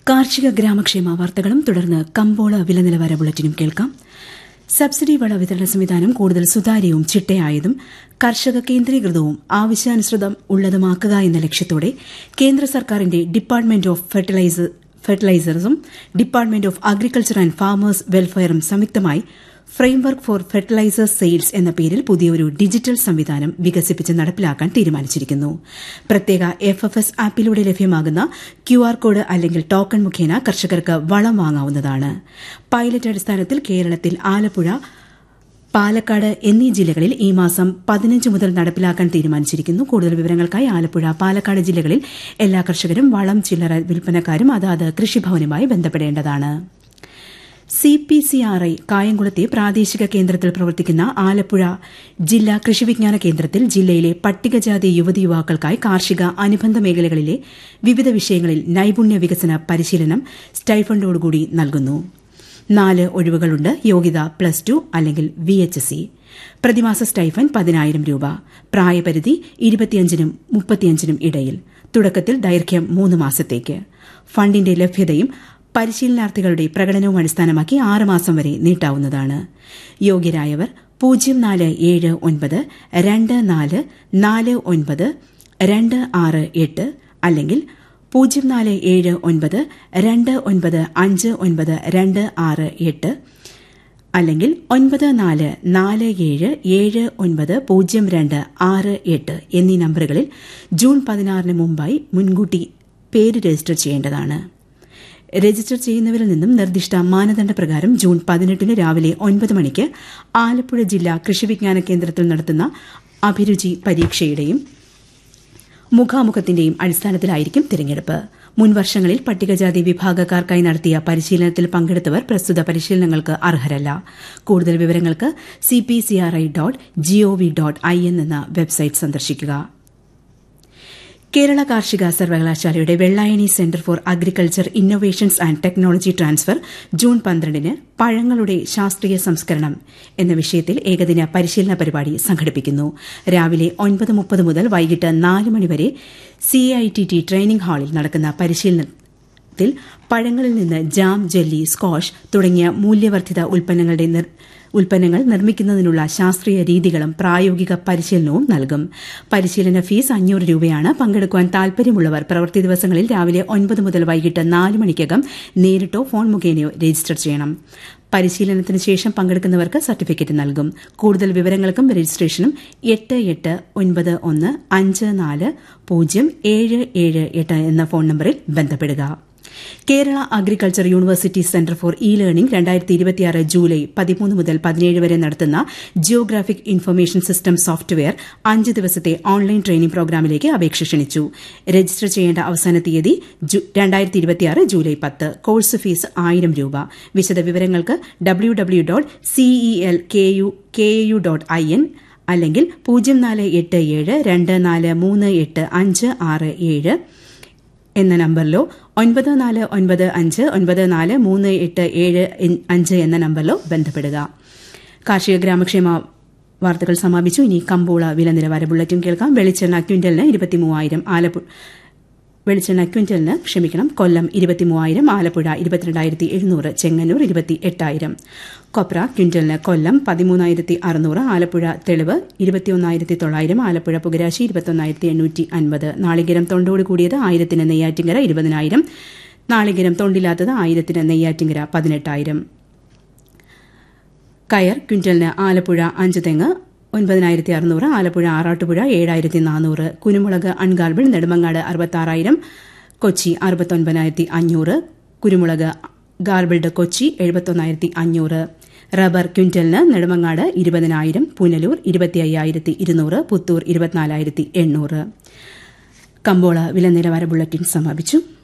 കാർഷിക ഗ്രാമക്ഷേമ വാർത്തകളും തുടർന്ന് കമ്പോള വില നിലവാര ബുള്ളറ്റിനും കേൾക്കാം സബ്സിഡി വള വിതരണ സംവിധാനം കൂടുതൽ സുതാര്യവും ചിട്ടയായതും കർഷക കേന്ദ്രീകൃതവും ആവശ്യാനുസൃതം ഉള്ളതുമാക്കുക എന്ന ലക്ഷ്യത്തോടെ കേന്ദ്ര സർക്കാരിന്റെ ഡിപ്പാർട്ട്മെന്റ് ഓഫ് ഫെർട്ടിലൈസേഴ്സും department of agriculture and farmers വെൽഫെയറും സംയുക്തമായി ഫ്രെയിംവർക്ക് ഫോർ ഫെർട്ടിലൈസേഴ്സ് സെയിൽസ് എന്ന പേരിൽ പുതിയൊരു ഡിജിറ്റൽ സംവിധാനം വികസിപ്പിച്ച് നടപ്പിലാക്കാൻ തീരുമാനിച്ചിരിക്കുന്നു പ്രത്യേക എഫ് എഫ് എസ് ആപ്പിലൂടെ ലഭ്യമാകുന്ന ക്യു ആർ കോഡ് അല്ലെങ്കിൽ ടോക്കൺ മുഖേന കർഷകർക്ക് വളം വാങ്ങാവുന്നതാണ് പൈലറ്റ് അടിസ്ഥാനത്തിൽ കേരളത്തിൽ ആലപ്പുഴ പാലക്കാട് എന്നീ ജില്ലകളിൽ ഈ മാസം പതിനഞ്ച് മുതൽ നടപ്പിലാക്കാൻ തീരുമാനിച്ചിരിക്കുന്നു കൂടുതൽ വിവരങ്ങൾക്കായി ആലപ്പുഴ പാലക്കാട് ജില്ലകളിൽ എല്ലാ കർഷകരും വളം ചില്ലറ വിൽപ്പനക്കാരും അതാത് കൃഷിഭവനുമായി ബന്ധപ്പെടേണ്ടതാണ് C P C R I കായംകുളത്തെ പ്രാദേശിക കേന്ദ്രത്തിൽ പ്രവർത്തിക്കുന്ന ആലപ്പുഴ ജില്ലാ കൃഷിവിജ്ഞാന കേന്ദ്രത്തിൽ ജില്ലയിലെ പട്ടികജാതി യുവതി യുവാക്കൾക്കായി കാർഷിക അനുബന്ധ മേഖലകളിലെ വിവിധ വിഷയങ്ങളിൽ നൈപുണ്യ വികസന പരിശീലനം സ്റ്റൈഫണ്ടോടുകൂടി നൽകുന്നു നാല് ഒഴിവുകളുണ്ട് യോഗ്യത പ്ലസ് ടു അല്ലെങ്കിൽ വി എച്ച് സി പ്രതിമാസ സ്റ്റൈഫൻ പതിനായിരം രൂപ പ്രായപരിധി ഇരുപത്തിയഞ്ചിനും മുപ്പത്തിയഞ്ചിനും ഇടയിൽ തുടക്കത്തിൽ ദൈർഘ്യം മൂന്ന് മാസത്തേക്ക് ഫണ്ടിന്റെ ലഭ്യതയും പരിശീലനാർത്ഥികളുടെ പ്രകടനവും അടിസ്ഥാനമാക്കി ആറ് മാസം വരെ നീട്ടാവുന്നതാണ് യോഗ്യരായവർ പൂജ്യം നാല് ഏഴ് ഒൻപത് രണ്ട് നാല് നാല് ഒൻപത് രണ്ട് ആറ് എട്ട് അല്ലെങ്കിൽ പൂജ്യം നാല് ഏഴ് ഒൻപത് രണ്ട് ഒൻപത് അഞ്ച് ഒൻപത് രണ്ട് ആറ് എട്ട് അല്ലെങ്കിൽ ഒൻപത് നാല് നാല് ഏഴ് ഏഴ് ഒൻപത് പൂജ്യം രണ്ട് ആറ് എട്ട് എന്നീ നമ്പറുകളിൽ ജൂൺ പതിനാറിന് മുമ്പായി മുൻകൂട്ടി പേര് രജിസ്റ്റർ ചെയ്യേണ്ടതാണ് രജിസ്റ്റർ ചെയ്യുന്നവരിൽ നിന്നും നിർദ്ദിഷ്ട മാനദണ്ഡ പ്രകാരം ജൂൺ പതിനെട്ടിന് രാവിലെ ഒൻപത് മണിക്ക് ആലപ്പുഴ ജില്ലാ കൃഷിവിജ്ഞാന കേന്ദ്രത്തിൽ നടത്തുന്ന അഭിരുചി പരീക്ഷയുടെയും മുഖാമുഖത്തിന്റെയും അടിസ്ഥാനത്തിലായിരിക്കും തിരഞ്ഞെടുപ്പ് മുൻവർഷങ്ങളിൽ പട്ടികജാതി വിഭാഗക്കാർക്കായി നടത്തിയ പരിശീലനത്തിൽ പങ്കെടുത്തവർ പ്രസ്തുത പരിശീലനങ്ങൾക്ക് അർഹരല്ല കൂടുതൽ വിവരങ്ങൾക്ക് CPCRI dot gov dot I N എന്ന വെബ്സൈറ്റ് സന്ദർശിക്കുക കേരള കാർഷിക സർവകലാശാലയുടെ Vellayani centre for agriculture innovations and technology transfer June പന്ത്രണ്ടിന് പഴങ്ങളുടെ ശാസ്ത്രീയ സംസ്കരണം എന്ന വിഷയത്തിൽ ഏകദിന പരിശീലന പരിപാടി സംഘടിപ്പിക്കുന്നു രാവിലെ ഒൻപത് മുപ്പത് മുതൽ വൈകിട്ട് നാല് മണിവരെ സിഐടിടി ട്രെയിനിംഗ് ഹാളിൽ നടക്കുന്ന പരിശീലനത്തിൽ പഴങ്ങളിൽ നിന്ന് ജാം ജെല്ലി സ്ക്വാഷ് തുടങ്ങിയ മൂല്യവർദ്ധിത ഉൽപ്പന്നങ്ങളുടെ ഉൽപ്പന്നങ്ങൾ നിർമ്മിക്കുന്നതിനുള്ള ശാസ്ത്രീയ രീതികളും പ്രായോഗിക പരിശീലനവും നൽകും പരിശീലന ഫീസ് അഞ്ഞൂറ് രൂപയാണ് പങ്കെടുക്കുവാൻ താൽപര്യമുള്ളവർ പ്രവൃത്തി ദിവസങ്ങളിൽ രാവിലെ ഒൻപത് മുതൽ വൈകിട്ട് നാല് മണിക്കകം നേരിട്ടോ ഫോൺ മുഖേനയോ രജിസ്റ്റർ ചെയ്യണം പരിശീലനത്തിന് ശേഷം പങ്കെടുക്കുന്നവർക്ക് സർട്ടിഫിക്കറ്റ് നൽകും കൂടുതൽ വിവരങ്ങൾക്കും രജിസ്ട്രേഷനും എട്ട് എട്ട് ഒൻപത് ഒന്ന് അഞ്ച് നാല് പൂജ്യം ഏഴ് ഏഴ് എട്ട് എന്ന ഫോൺ നമ്പറിൽ ബന്ധപ്പെടുക Kerala agriculture university centre for e learning രണ്ടായിരത്തി ഇരുപത്തിയാറ് ജൂലൈ പതിമൂന്ന് മുതൽ പതിനേഴ് വരെ നടത്തുന്ന ജിയോഗ്രാഫിക് ഇൻഫർമേഷൻ സിസ്റ്റം സോഫ്റ്റ്വെയർ അഞ്ച് ദിവസത്തെ ഓൺലൈൻ ട്രെയിനിംഗ് പ്രോഗ്രാമിലേക്ക് അപേക്ഷ ക്ഷണിച്ചു രജിസ്റ്റർ ചെയ്യേണ്ട അവസാന തീയതി രണ്ടായിരത്തി ഇരുപത്തിയാറ് ജൂലൈ പത്ത് കോഴ്സ് ഫീസ് ആയിരം രൂപ വിശദവിവരങ്ങൾക്ക് W W dot CEL K U K U dot I N അല്ലെങ്കിൽ പൂജ്യം നാല് എട്ട് ഏഴ് രണ്ട് നാല് മൂന്ന് എട്ട് അഞ്ച് ആറ് ഏഴ് എന്ന നമ്പറിലോ ഒൻപത് നാല് ഒൻപത് അഞ്ച് ഒൻപത് നാല് മൂന്ന് എട്ട് ഏഴ് അഞ്ച് എന്ന നമ്പറിലോ ബന്ധപ്പെടുക കാർഷിക ഗ്രാമക്ഷേമ വാർത്തകൾ സമാപിച്ചു ഇനി കമ്പോള വില നിലവാര ബുള്ളറ്റിൻ കേൾക്കാം വെളിച്ചെണ്ണ ക്വിന്റലിന് ഇരുപത്തിമൂവായിരം ആലപ്പുഴ വെളിച്ചെണ്ണ ക്വിന്റലിന് ക്ഷമിക്കണം കൊല്ലം ഇരുപത്തിമൂവായിരം ആലപ്പുഴ ഇരുപത്തിരണ്ടായിരത്തി എഴുന്നൂറ് ചെങ്ങന്നൂർ ഇരുപത്തി എട്ടായിരം കൊപ്ര ക്വിന്റലിന് കൊല്ലം പതിമൂന്നായിരത്തി അറുന്നൂറ് ആലപ്പുഴ തെളിവ് ഇരുപത്തിയൊന്നായിരത്തി തൊള്ളായിരം ആലപ്പുഴ പുകരാശി ഇരുപത്തൊന്നായിരത്തി എണ്ണൂറ്റി അൻപത് നാളികേരം തൊണ്ടോട് കൂടിയത് ആയിരത്തിന് നെയ്യാറ്റിങ്കര ഇരുപതിനായിരം നാളികേരം തൊണ്ടില്ലാത്തത് ആയിരത്തിന് നെയ്യാറ്റിങ്കര പതിനെട്ടായിരം കയർ ക്വിന്റലിന് ആലപ്പുഴ അഞ്ച് തെങ്ങ് ഒൻപതിനായിരത്തി അറുന്നൂറ് ആലപ്പുഴ ആറാട്ടുപുഴ ഏഴായിരത്തി നാനൂറ് കുരുമുളക് അൺഗാർബിൾ നെടുമങ്ങാട് അറുപത്താറായിരം കൊച്ചി അറുപത്തൊൻപതിനായിരത്തി അഞ്ഞൂറ് കുരുമുളക് ഗാർബിൾഡ് കൊച്ചി എഴുപത്തൊന്നായിരത്തി അഞ്ഞൂറ് റബ്ബർ ക്വിന്റലിന് നെടുമങ്ങാട് ഇരുപതിനായിരം പുനലൂർ ഇരുപത്തി അയ്യായിരത്തി ഇരുന്നൂറ് പുത്തൂർ ഇരുപത്തിനാലായിരത്തി എണ്ണൂറ് കമ്പോള വില നിലവാര ബുള്ളറ്റിൻ സമാപിച്ചു